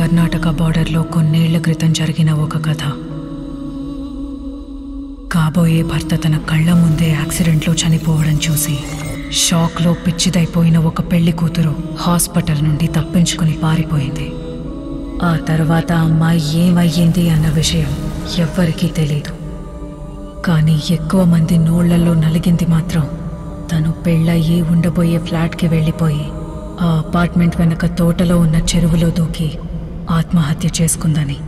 కర్ణాటక బార్డర్లో కొన్నేళ్ల క్రితం జరిగిన ఒక కథ కాబోయే భర్త తన కళ్ళ ముందే యాక్సిడెంట్లో చనిపోవడం చూసి షాక్లో పిచ్చిదైపోయిన ఒక పెళ్లి కూతురు హాస్పిటల్ నుండి తప్పించుకుని పారిపోయింది ఆ తర్వాత అమ్మాయి ఏమయ్యింది అన్న విషయం ఎవ్వరికీ తెలీదు కానీ ఎక్కువ మంది నోళ్లలో నలిగింది మాత్రం తను పెళ్ళయ్యి ఉండబోయే ఫ్లాట్కి వెళ్ళిపోయి ఆ అపార్ట్మెంట్ వెనక తోటలో ఉన్న చెరువులో దూకి ఆత్మహత్య చేసుకుందని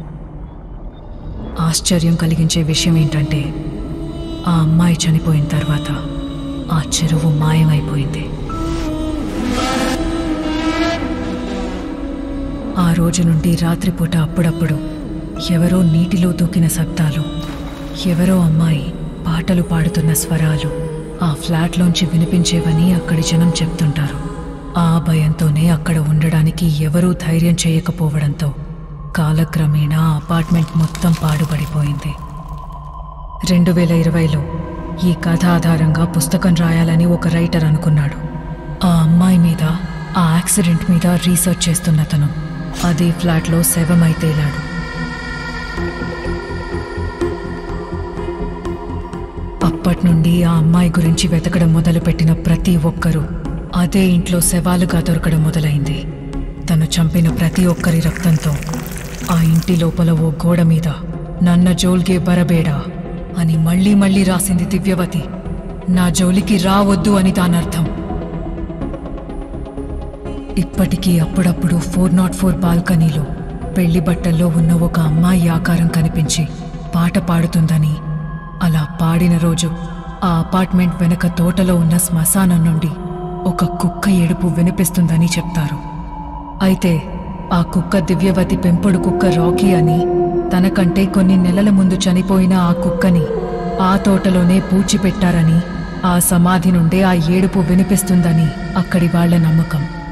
ఆశ్చర్యం కలిగించే విషయం ఏంటంటే ఆ అమ్మాయి చనిపోయిన తర్వాత ఆ చెరువు మాయమైపోయింది ఆ రోజు నుండి రాత్రిపూట అప్పుడప్పుడు ఎవరో నీటిలో దూకిన శబ్దాలు ఎవరో అమ్మాయి పాటలు పాడుతున్న స్వరాలు ఆ ఫ్లాట్లోంచి వినిపించేవని అక్కడి జనం చెప్తుంటారు ఆ భయంతోనే అక్కడ ఉండడానికి ఎవరూ ధైర్యం చేయకపోవడంతో కాలక్రమేణా ఆ అపార్ట్మెంట్ మొత్తం పాడుపడిపోయింది రెండు వేల ఇరవైలో ఈ కథ ఆధారంగా పుస్తకం రాయాలని ఒక రైటర్ అనుకున్నాడు ఆ అమ్మాయి మీద ఆ యాక్సిడెంట్ మీద రీసెర్చ్ చేస్తున్నతను అదే ఫ్లాట్లో శవమై తేలాడు అప్పటి నుండి ఆ అమ్మాయి గురించి వెతకడం మొదలుపెట్టిన ప్రతి ఒక్కరూ అదే ఇంట్లో శవాలుగా దొరకడం మొదలైంది తను చంపిన ప్రతి ఒక్కరి రక్తంతో ఆ ఇంటి లోపల ఓ గోడ మీద నన్న జోల్గే బరబేడా అని మళ్ళీ మళ్ళీ రాసింది దివ్యవతి నా జోలికి రావద్దు అని దానర్థం ఇప్పటికీ అప్పుడప్పుడు ఫోర్ నాట్ ఫోర్ బాల్కనీలో పెళ్లి బట్టల్లో ఉన్న ఒక అమ్మాయి ఆకారం కనిపించి పాట పాడుతుందని అలా పాడిన రోజు ఆ అపార్ట్మెంట్ వెనక తోటలో ఉన్న శ్మశానం నుండి ఒక కుక్క ఏడుపు వినిపిస్తుందని చెప్తారు అయితే ఆ కుక్క దివ్యవతి పెంపుడు కుక్క రాకీ అని తనకంటే కొన్ని నెలల ముందు చనిపోయిన ఆ కుక్కని ఆ తోటలోనే పూడ్చిపెట్టారని ఆ సమాధి నుండే ఆ ఏడుపు వినిపిస్తుందని అక్కడి వాళ్ళ నమ్మకం